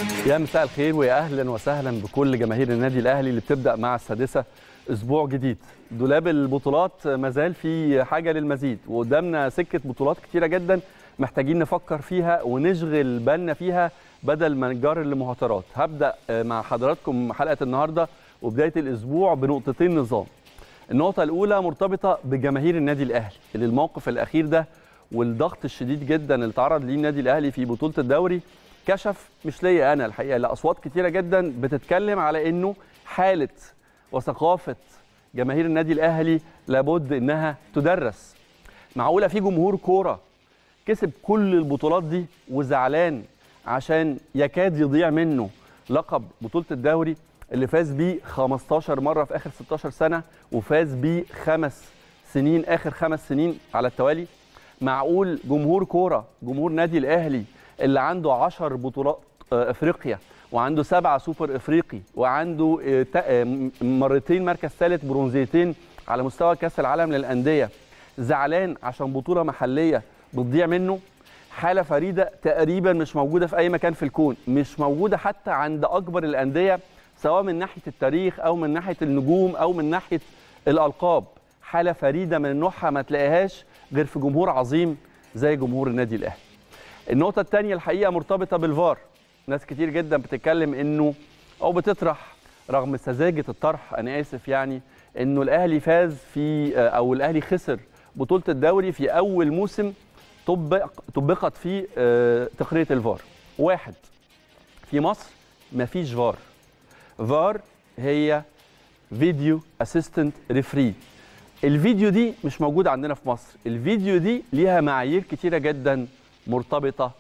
يا مساء الخير ويا اهلا وسهلا بكل جماهير النادي الاهلي اللي بتبدا مع السادسه اسبوع جديد دولاب البطولات مازال في حاجه للمزيد وقدامنا سكه بطولات كتيره جدا محتاجين نفكر فيها ونشغل بالنا فيها بدل ما نجر لمهاترات هبدا مع حضراتكم حلقه النهارده وبدايه الاسبوع بنقطتين نظام النقطه الاولى مرتبطه بجماهير النادي الاهلي اللي الموقف الاخير ده والضغط الشديد جدا اللي تعرض ليه النادي الاهلي في بطوله الدوري كشف مش ليا انا الحقيقه لاصوات كتيره جدا بتتكلم على انه حاله وثقافه جماهير النادي الاهلي لابد انها تدرس معقوله في جمهور كوره كسب كل البطولات دي وزعلان عشان يكاد يضيع منه لقب بطوله الدوري اللي فاز بيه 15 مره في اخر 16 سنه وفاز بيه خمس سنين اخر خمس سنين على التوالي معقول جمهور كوره جمهور نادي الاهلي اللي عنده 10 بطولات افريقيا وعنده سبعه سوبر افريقي وعنده مرتين مركز ثالث برونزيتين على مستوى كاس العالم للانديه زعلان عشان بطوله محليه بتضيع منه حاله فريده تقريبا مش موجوده في اي مكان في الكون مش موجوده حتى عند اكبر الانديه سواء من ناحيه التاريخ او من ناحيه النجوم او من ناحيه الالقاب حاله فريده من نوعها ما تلاقيهاش غير في جمهور عظيم زي جمهور النادي الاهلي النقطة الثانية الحقيقة مرتبطة بالفار ناس كتير جدا بتتكلم انه او بتطرح رغم سذاجة الطرح انا اسف يعني انه الاهلي فاز في او الاهلي خسر بطولة الدوري في اول موسم طبق طبقت فيه تقنية الفار واحد في مصر مفيش فار فار هي فيديو اسيستنت ريفري الفيديو دي مش موجودة عندنا في مصر الفيديو دي ليها معايير كتيرة جدا مرتبطة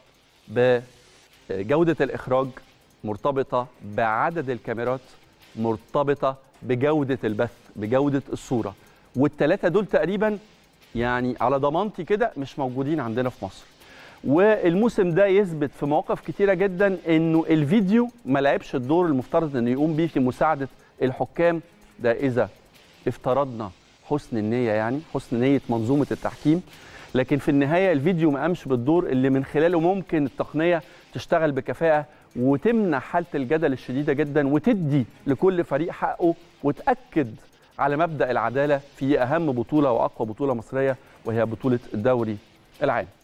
بجودة الإخراج مرتبطة بعدد الكاميرات مرتبطة بجودة البث بجودة الصورة والثلاثة دول تقريبا يعني على ضمانتي كده مش موجودين عندنا في مصر والموسم ده يثبت في مواقف كتيرة جدا انه الفيديو ما لعبش الدور المفترض انه يقوم بيه في مساعدة الحكام ده اذا افترضنا حسن النية يعني حسن نية منظومة التحكيم لكن في النهايه الفيديو ما قامش بالدور اللي من خلاله ممكن التقنيه تشتغل بكفاءه وتمنع حاله الجدل الشديده جدا وتدي لكل فريق حقه وتاكد على مبدا العداله في اهم بطوله واقوى بطوله مصريه وهي بطوله الدوري العام.